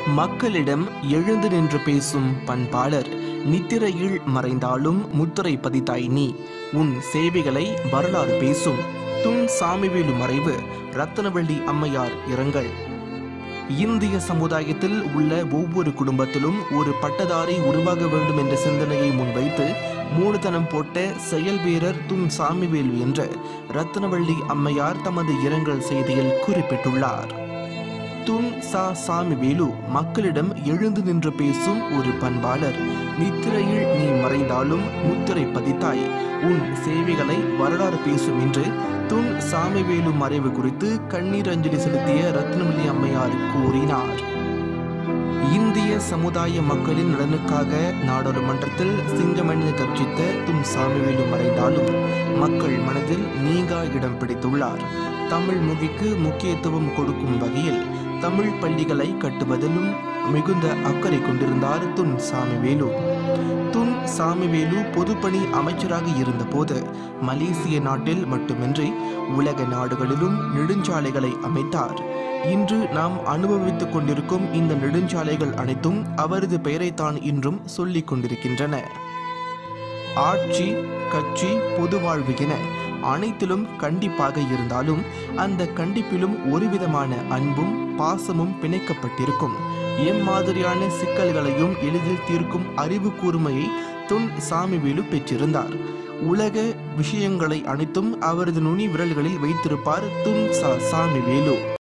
மக்களிடம் எழுந்து நின்று பேசும் பண்பாளர் நித்திரையில் மறைந்தாலும் முத்திரை பதித்தாய் நீ உன் சேவைகளை வரலாறு பேசும் துன் சாமிவேலு மறைவு ரத்தனவள்ளி அம்மையார் இரங்கல் இந்திய சமுதாயத்தில் உள்ள ஒவ்வொரு குடும்பத்திலும் ஒரு பட்டதாரி உருவாக வேண்டும் என்ற சிந்தனையை முன்வைத்து மூடுதனம் போட்ட செயல் வீரர் துன் சாமிவேலு என்ற ரத்னவள்ளி அம்மையார் தமது இரங்கல் செய்தியில் குறிப்பிட்டுள்ளார் துன் சா சாமிவேலு மக்களிடம் எழுந்து நின்று பேசும் ஒரு பண்பாளர் நித்திரையில் நீ மறைந்தாலும் முத்திரை பதித்தாய் உன் சேவைகளை வரலாறு பேசும் என்று துன் சாமிவேலு மறைவு குறித்து கண்ணீர் அஞ்சலி செலுத்திய ரத்னவல்லி அம்மையார் கூறினார் இந்திய சமுதாய மக்களின் நலனுக்காக நாடாளுமன்றத்தில் சிங்கமணி கர்ஜித்த தும் சாமிவேலு மறைந்தாலும் மக்கள் மனதில் நீங்கா இடம் பிடித்துள்ளார் தமிழ் மொழிக்கு முக்கியத்துவம் கொடுக்கும் வகையில் தமிழ் பள்ளிகளை கட்டுவதிலும் மிகுந்த அக்கறை கொண்டிருந்தார் துன் சாமிவேலு துன் சாமிவேலு பொதுப்பணி அமைச்சராக இருந்தபோது மலேசிய நாட்டில் மட்டுமின்றி உலக நாடுகளிலும் நெடுஞ்சாலைகளை அமைத்தார் இன்று நாம் அனுபவித்துக் கொண்டிருக்கும் இந்த நெடுஞ்சாலைகள் அனைத்தும் அவரது பெயரைத்தான் இன்றும் சொல்லிக் கொண்டிருக்கின்றன ஆட்சி கட்சி பொது வாழ்வு என அனைத்திலும் கண்டிப்பாக இருந்தாலும் அந்த கண்டிப்பிலும் ஒருவிதமான அன்பும் பாசமும் பிணைக்கப்பட்டிருக்கும் எம்மாதிரியான சிக்கல்களையும் எளிதில் தீர்க்கும் அறிவு கூர்மையை துன் சாமிவேலு பெற்றிருந்தார் உலக விஷயங்களை அனைத்தும் அவரது நுனி விரல்களில் வைத்திருப்பார் துன் சா சாமிவேலு